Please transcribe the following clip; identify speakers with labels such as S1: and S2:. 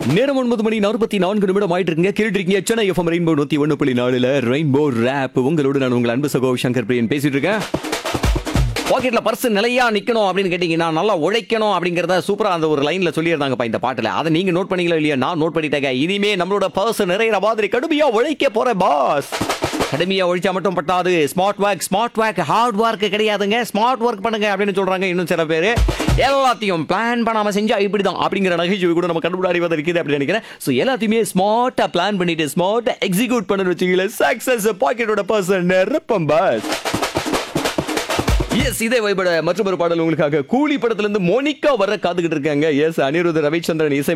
S1: நேரம் ஒன்பது மணி நாற்பத்தி நான்கு நிமிடம் ஆயிட்டு இருக்குங்க கேட்டுட்டு இருக்கீங்க சென்னை எஃப்எம் ரெயின்போ நூத்தி ஒன்று புள்ளி நாலுல ரெயின்போ ரேப் உங்களோட நான் உங்கள் அன்பு சகோ சங்கர் பிரியன் பேசிட்டு இருக்கேன் பாக்கெட்ல பர்ஸ் நிலையா நிக்கணும் அப்படின்னு கேட்டீங்கன்னா நல்லா உழைக்கணும் அப்படிங்கறத சூப்பரா அந்த ஒரு லைன்ல சொல்லியிருந்தாங்கப்பா இந்த பாட்டுல அதை நீங்க நோட் பண்ணீங்களா இல்லையா நான் நோட் பண்ணிட்டேங்க இனிமே நம்மளோட பர்ஸ் நிறைய மாதிரி கடுமையா உழைக்க போற பாஸ் கடுமையா ஒழிச்சா மட்டும் பட்டாது smart work smart work hard work கிடையாதுங்க ஸ்மார்ட் ஒர்க் பண்ணுங்க அப்படின்னு சொல்றாங்க இன்னும் சில பேர் எல்லாத்தையும் பிளான் பண்ணாம செஞ்சா இப்படிதான் அப்படிங்கிற நகைச்சுவை கூட நம்ம கண்டுபிடி இருக்குது அப்படின்னு நினைக்கிறேன் ஸோ எல்லாத்தையுமே ஸ்மார்ட்டா பிளான் பண்ணிட்டு ஸ்மார்ட்டா எக்ஸிக்யூட் பண்ணு வச்சுக்கல சக்சஸ் பாக்கெட்டோட பர்சன் நிரப்பம் பாஸ் எஸ் இதே வைபட மற்றொரு பாடல் உங்களுக்காக கூலி படத்துல இருந்து மோனிகா வர காத்துக்கிட்டு இருக்காங்க எஸ் அனிருத் ரவிச்சந்திரன் இசை